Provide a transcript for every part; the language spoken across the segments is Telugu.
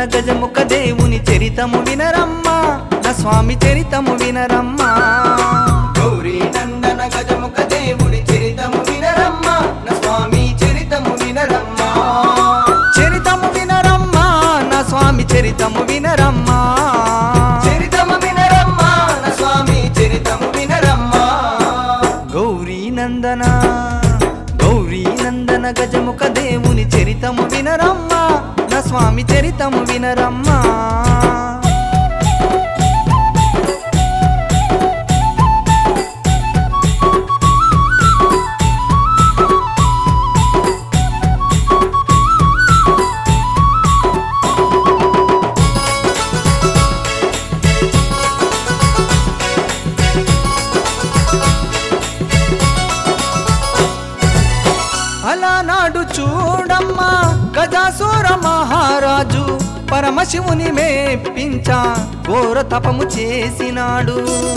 గజముఖ దేవుని చరితము వినరమ్మా నా స్వామి చరితము వినరమ్మా గౌరీ నందన గజముఖ దేవుడి చరితము వినరమ్మా నా స్వామి చరితము వినరమ్మా చరితము వినరమ్మా నా స్వామి చరితము వినరమ్మా చరితము వినరమ్మా నా స్వామి చరితము వినరమ్మా గౌరీ నందన గౌరీ నందన గజముఖ దేవుని చరితము వినరమ్మా నా స్వామి చరితము వినరమ్మా అలా నాడు చూడమ్మా గజాసుర మహారాజు పరమశివుని మేపించ ఘోర తపము చేసినాడు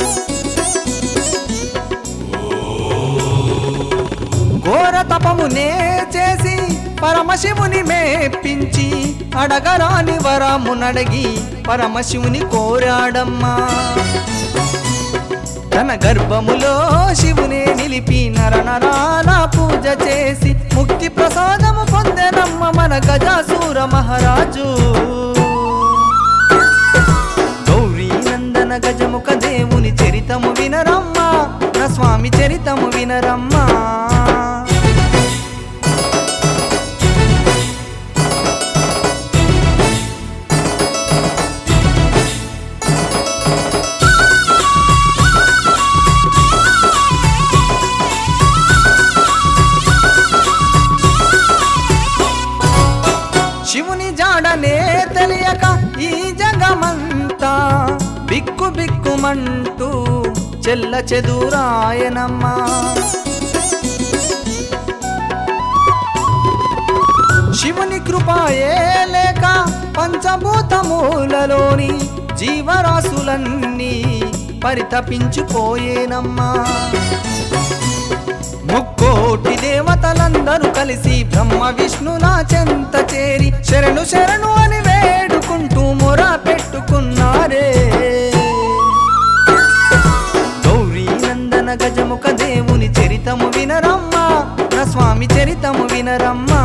ఘోర తపమునే చేసి పరమశివుని మేపించి అడగరాని వరమునడగి పరమశివుని కోరాడమ్మా తన గర్భములో శివునే నిలిపి నరనరాల పూజ చేసి ముక్తి ప్రసాదము పొందెనమ్మ మన గజాసూర మహారాజు గౌరీ నందన గజముఖ దేవుని చరితము వినరమ్మా నా స్వామి చరితము వినరమ్మా శివుని జాడనే తెలియక ఈ జగమంతా బిక్కు బిక్కుమంటూ చెల్ల చెదురాయనమ్మా శివుని కృపాయే లేక పంచభూతమూలలోని జీవరాశులన్నీ పరితపించిపోయేనమ్మా ముక్కోటి దేవతలందరూ కలిసి బ్రహ్మ విష్ణుల చెంత చేరి శరణు శరణు అని వేడుకుంటూ మొర పెట్టుకున్నారే గౌరీ నందన గజముఖ దేవుని చరితము వినరమ్మా నా స్వామి చరితము వినరమ్మా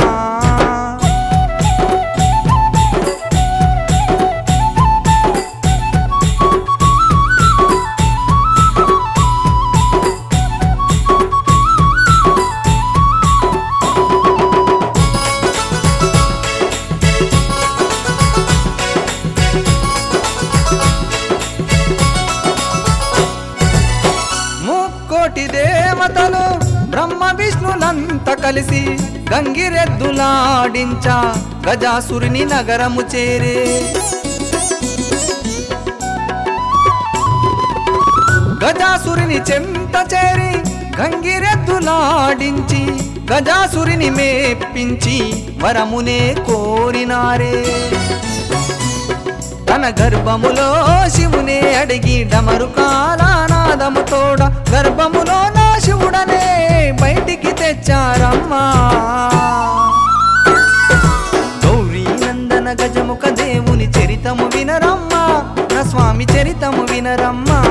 ముక్కోటి దేవతలు బ్రహ్మ విష్ణులంత కలిసి గంగిరెద్దులాడించ గజాసురుని నగరము చేరే గజాసురుని చెంత చేరి గంగిరెద్దులాడించి గజాసురుని మేపించి వరమునే కోరినారే తన గర్భములో శివునే అడిగి డమరు కాలానాదము తోడ గర్భములో నా శివుడనే బయటికి తెచ్చారమ్మా గౌరీ నందన గజముఖ దేవుని చరితము వినరమ్మా నా స్వామి చరితము వినరమ్మా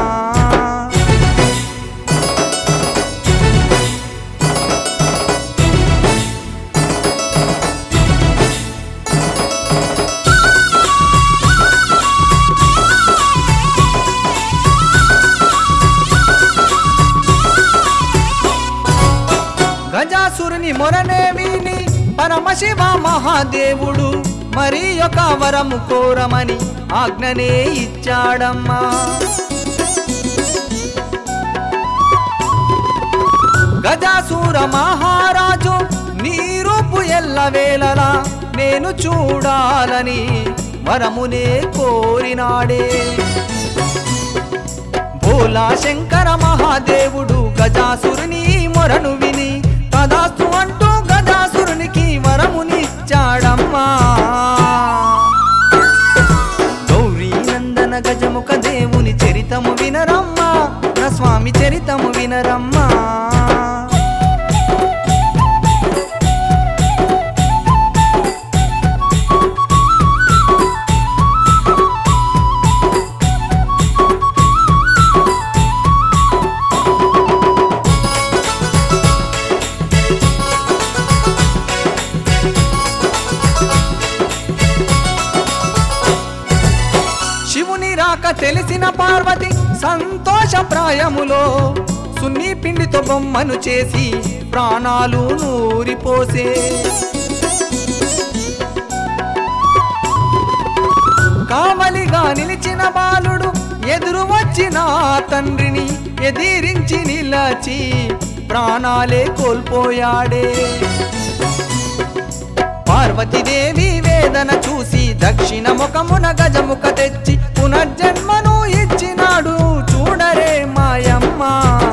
గజాసురుని మొరనే విని పరమశివ మహాదేవుడు మరి ఒక వరము కోరమని ఆజ్ఞనే ఇచ్చాడమ్మా గజాసుర మహారాజు నీ రూపు ఎల్లవేళలా నేను చూడాలని వరమునే కోరినాడే భోలా శంకర మహాదేవుడు గజాసురుని మొరను విని తదాస్తు అంటూ గజాసురునికి వరమునిచ్చాడమ్మా గౌరీ నందన గజముఖ దేవుని చరితము వినరమ్మా నా స్వామి చరితము వినరమ్మా పార్వతి సంతోష ప్రాయములో సున్ని పిండితో బొమ్మను చేసి ప్రాణాలు నూరిపోసే కావలిగా నిలిచిన బాలుడు ఎదురు వచ్చిన ఆ తండ్రిని ఎదిరించి నిలచి ప్రాణాలే కోల్పోయాడే పార్వతీదేవి వేదన చూసి దక్షిణ ముఖమున గజముఖ తెచ్చి పునర్జన్మను ఇచ్చినాడు చూడరే మాయమ్మ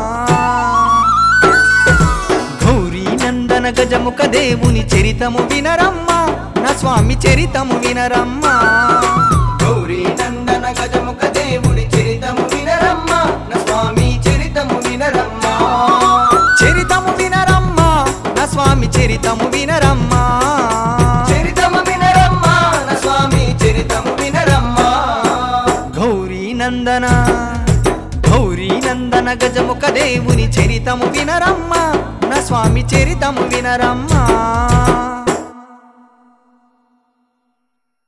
గౌరీ నందన గజముఖ దేవుని చరితము వినరమ్మ నా స్వామి చరితము వినరమ్మ గౌరీ నందన గజముఖ దేవుడి చరితము వినరమ్మ నా స్వామి చరితము వినరమ్మ చరితము వినరమ్మ నా స్వామి చరితము వినరమ్మ చరితము వినరమ్మ నా స్వామి చరితము వినరమ్మ గౌరీ నందన గౌరీ నందన గజముఖ దేవుని చరితము వినరమ్మ నా స్వామి చరితము వినరమ్మ